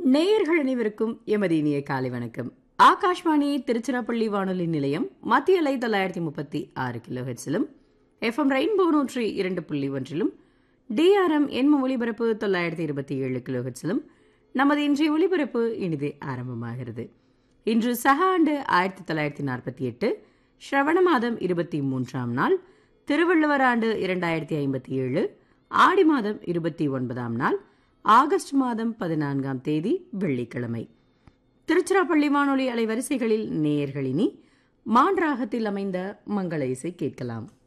நேயர்கள் அனைவருக்கும் எமது இனிய காலை வணக்கம் ஆகாஷ்வாணி திருச்சிராப்பள்ளி வானொலி நிலையம் மத்திய அலை தொள்ளாயிரத்தி முப்பத்தி ஆறு கிலோ ஹெட்ஸிலும் எஃப்எம் ரெயின்போ நூற்றி இரண்டு புள்ளி ஒன்றிலும் டிஆர்எம் எண்ம ஒலிபரப்பு தொள்ளாயிரத்தி இருபத்தி ஏழு கிலோ ஹெட்ஸிலும் நமது இன்றைய ஒலிபரப்பு இனிது ஆரம்பமாகிறது இன்று சக ஆண்டு ஆயிரத்தி தொள்ளாயிரத்தி நாற்பத்தி எட்டு ஸ்ரவண மாதம் இருபத்தி மூன்றாம் நாள் திருவள்ளுவர் ஆண்டு இரண்டாயிரத்தி ஐம்பத்தி ஏழு ஆடி மாதம் இருபத்தி ஒன்பதாம் நாள் ஆகஸ்ட் மாதம் பதினான்காம் தேதி வெள்ளிக்கிழமை திருச்சிராப்பள்ளி வானொலி அலைவரிசைகளில் நேயர்களினி மான்றாகத்தில் அமைந்த மங்கள இசை கேட்கலாம்